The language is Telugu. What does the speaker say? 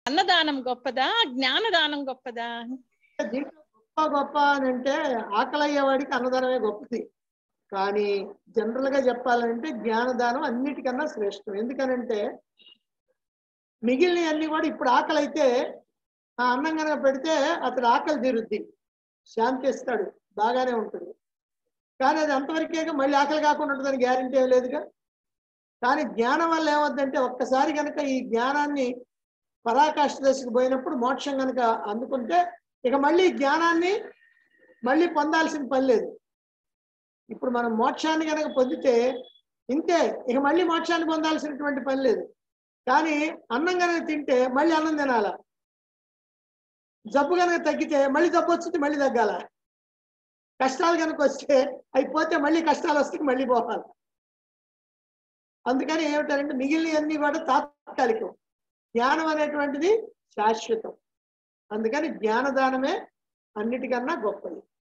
అన్నదానం గొప్పదా జ్ఞానదానం గొప్పదా దీంట్లో గొప్ప గొప్ప అని అంటే ఆకలి అయ్యేవాడికి అన్నదానమే గొప్పది కానీ జనరల్ గా చెప్పాలంటే జ్ఞానదానం అన్నిటికన్నా శ్రేష్టం ఎందుకనంటే మిగిలినవన్నీ కూడా ఇప్పుడు ఆకలి అయితే ఆ అన్నం కనుక పెడితే అతడు ఆకలి తీరుద్ది శాంతి ఇస్తాడు బాగానే ఉంటుంది కానీ అది అంతవరకే మళ్ళీ ఆకలి కాకుండా ఉంటుందని గ్యారంటీ ఏం లేదుగా కానీ జ్ఞానం వల్ల ఏమవుద్దంటే ఒక్కసారి కనుక ఈ జ్ఞానాన్ని పరాకాష్ఠ దశకు పోయినప్పుడు మోక్షం కనుక అందుకుంటే ఇక మళ్ళీ జ్ఞానాన్ని మళ్ళీ పొందాల్సిన పని లేదు ఇప్పుడు మనం మోక్షాన్ని కనుక పొందితే ఇంతే ఇక మళ్ళీ మోక్షాన్ని పొందాల్సినటువంటి పని లేదు కానీ అన్నం కనుక తింటే మళ్ళీ అన్నం తినాల జబ్బు కనుక తగ్గితే మళ్ళీ జబ్బు వచ్చింది మళ్ళీ తగ్గాల కష్టాలు కనుక వస్తే అయిపోతే మళ్ళీ కష్టాలు వస్తే మళ్ళీ పోవాలి అందుకని ఏమిటంటే మిగిలినవన్నీ కూడా తాత్కాలికం జ్ఞానం అనేటువంటిది శాశ్వతం అందుకని జ్ఞానదానమే అన్నిటికన్నా గొప్పది